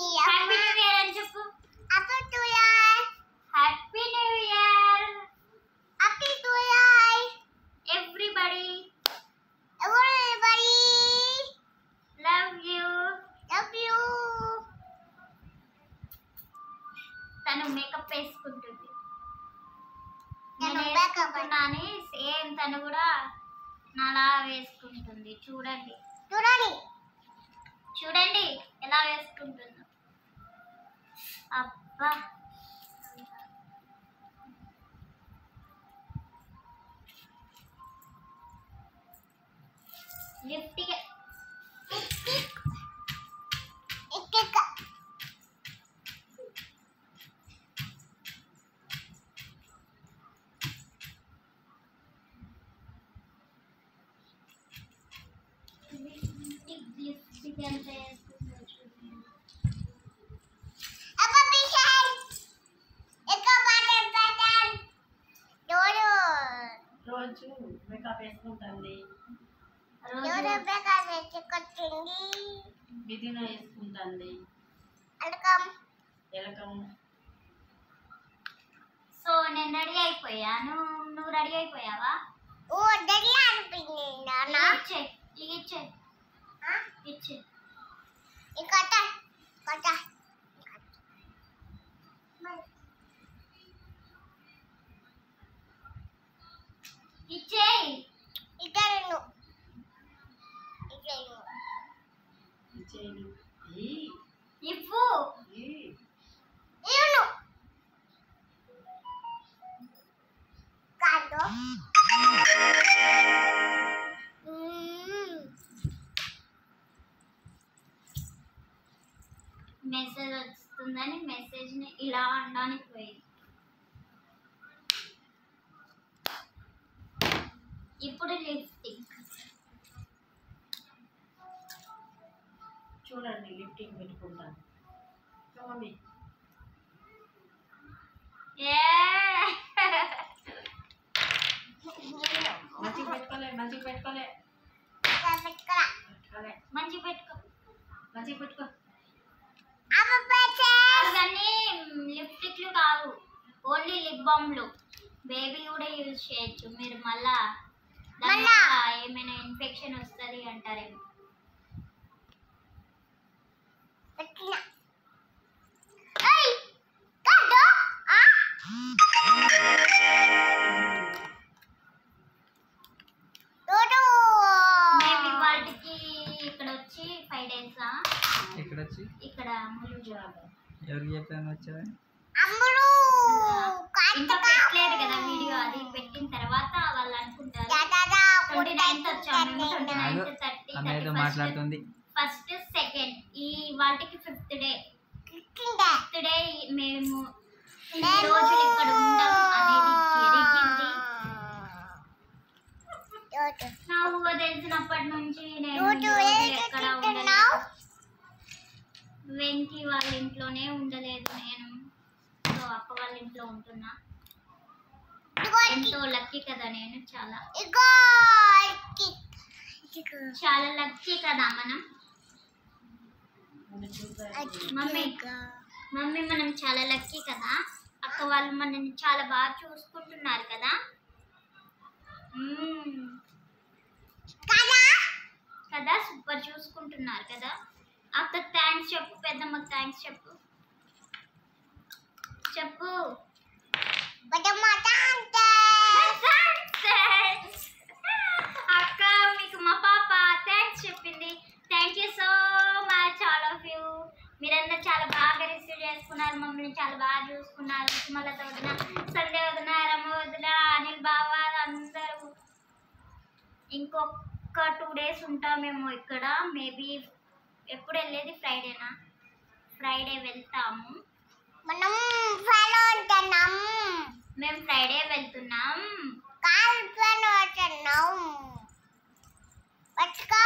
Happy new year అని చెప్పు Happy to you. Happy new year Happy to you. Everybody Everybody. Love you Love you. తను makeup వేసుకుంటుంది నేను నేను makeup వేసుకుంటున్నాను సేమ్ తను కూడా నాలా వేసుకుంటుంది చూడండి చూడండి చూడండి ఎలా వేసుకుంటుందో అబ్బా లిఫ్ట్ ఇక్కడ లిప్స్టిక్ ఎంత వేసుకుందో చూడండి అప్ప బిషన్ ఎక్కువ బటన్ బటన్ డోరు రోజు మేకప్ వేసుకుంటుంది డోరు రోజు బేగా తెచ్చుకొచ్చింది బిదిన వేసుకుంటుంది అలకం ఎలకం సో నేను రెడీ అయిపోయాను నువ్వు రెడీ అయిపోయావా ఓ దరి అనిపించింది నాన్న ఇచ్చే ఇచ్చే ఇచ్చే ఇంకొట కొట్ట ఇచ్చేయి ఇద్దరు ఇద్దరు ఇచ్చేయండి ఈ, ఇవ్వు ఈ. ఇవ్వను కాదు మ్మ్. మెసేజ్ వస్తుందని మెసేజ్ ని ఇలా అనడానికి పోయింది ఇప్పుడు లిప్స్టిక్ చూడండి లిఫ్టింగ్ పెట్టుకుంటాను చూడండి ఏ మంచిగా పెట్టుకోలే మంచిగా పెట్టుకోలే ఇక్కడ పెట్టుకోరా. పెట్టుకోలే మంచి పెట్టుకో మంచిగా పెట్టుకో అమ్మ పెట్టే. అవన్నీ లిప్స్టిక్లు కావు ఓన్లీ లిప్ బామ్లు బేబీ కూడా యూజ్ చేయొచ్చు మీరు మళ్ళా దాని మళ్ళా? వల్ల ఏమైనా ఇన్ఫెక్షన్ వస్తుంది అంటారేమో పెట్టిన. ఏయ్, కాదు. ఆ? డోరు. మేము ఇవాళకి ఇక్కడ వచ్చి ఫైవ్ డేస్ ఇక్కడ వచ్చి ఇక్కడ ములుగు ఎవరికి చెప్పాను వచ్చావా అమ్ముడు. ఇంకా కాటుగా. పెట్టలేదు కదా వీడియో అది పెట్టిన తర్వాత వాళ్ళు అనుకుంటారు దాదాదా ట్వంటీ నైన్త్ వచ్చాము ట్వంటీ ఆగు. నైన్త్ థర్టీ ఆమె ఏదో మాట్లాడుతుంది ఫస్ట్ సెకండ్ ఈ వాటికి ఫిఫ్త్ డే కింద. ఫిఫ్త్ డే మేము ఈ మేము- రోజులు ఇక్కడ ఉండం అనేది జరిగింది డోరు. నా ఊహ తెలిసినప్పటి నుంచి నేను నువ్వు ఈ రోజులు ఏం ఎక్కడ తింటున్నావు? ఉండలేదు వెంకి వాళ్ళ ఇంట్లోనే ఉండలేదు నేను సో అక్క వాళ్ళ ఇంట్లో ఉంటున్నా ఇదిగో ఎంతో లక్కీ కదా నేను చాలా ఇగో ఇదిగో. చాలా లక్కీ కదా మనం నన్ను చూసారు మమ్మీ ఇదిగో. మమ్మీ మనం చాలా లక్కీ కదా అక్క వాళ్ళు మనల్ని చాలా బాగా చూసుకుంటున్నారు కదా మ్మ్. కదా కదా సూపర్ చూసుకుంటున్నారు కదా అక్క థ్యాంక్స్ చెప్పు పెద్దమ్మ థ్యాంక్స్ చెప్పు చెప్పు బటమాట అంటే Thanks. అక్క మీకు మా పాప థ్యాంక్స్ చెప్పింది thank you so much all of you మీరందరూ చాలా బాగా రిసీవ్ చేసుకున్నారు మమ్మల్ని చాలా బాగా చూసుకున్నారు సుమలత వదిన సంధ్య వదిన రమ వదిన అనిల్ బావ అందరూ ఇంకొక టూ డేస్ ఉంటామేమో ఇక్కడ మేబీ ఎప్పుడు వెళ్ళేది ఫ్రైడేనా ఫ్రైడే వెళ్తాము మనం ఫాలో ఉంటున్నాం మేము ఫ్రైడే వెళ్తున్నాం కాల్ ఫాలో ఉంటున్నాం పట్టుకో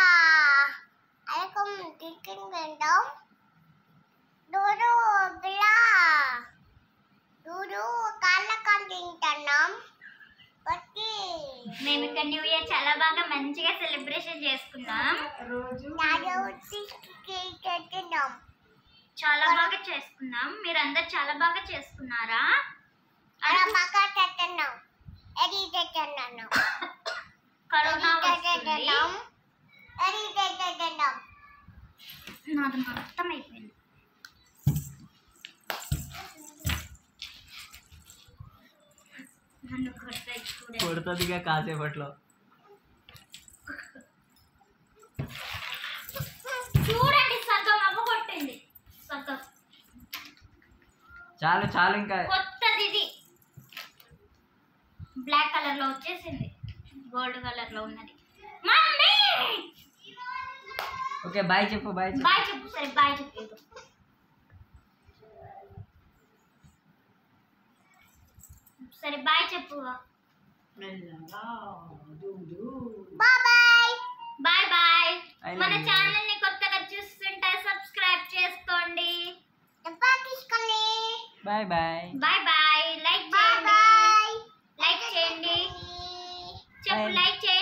అలకం టికెట్ తింటాం దూరు బిళ్ళ దూరు కాళ్ళకం తింటున్నాం పట్టి మేము ఇక్కడ న్యూ ఇయర్ చాలా బాగా మంచిగా సెలబ్రేషన్ చేసుకున్నాం రోజు నాలో తిన్నాం చాలా బాగా చేసుకున్నాం మీరందరు చాలా బాగా చేసుకున్నారా అలా పక్క తెస్తున్నాం ఎది తెస్తున్నాం కరోనా ఎది వస్తుంది తెస్తున్నాం ఎది తెస్తున్నాం నాది మొత్తం అయిపోయింది నన్ను కొడతాయి చూడండి కొడుతుంది ఇక కాసేపట్లో చూడండి సగం అవ్వ కొట్టింది సగం చాలు చాలు ఇంకా కొత్తది ఇది బ్లాక్ కలర్ లో వచ్చేసింది గోల్డ్ కలర్ లో ఉన్నది మమ్మీ ఓకే బాయ్ చెప్పు బాయ్ చెప్పు బాయ్ చెప్పు సరే బాయ్ చెప్పు సరే బాయ్ చెప్పు మెల్లగా దూదు bye bye bye I love మన you. ఛానల్ ని కొత్తగా చూస్తుంటే సబ్స్క్రైబ్ చేసుకోండి డబ్బా తీసుకొని bye bye bye bye like bye చేయండి బాయ్ లైక్ చేయండి చెప్పు Bye. లైక్ చేయండి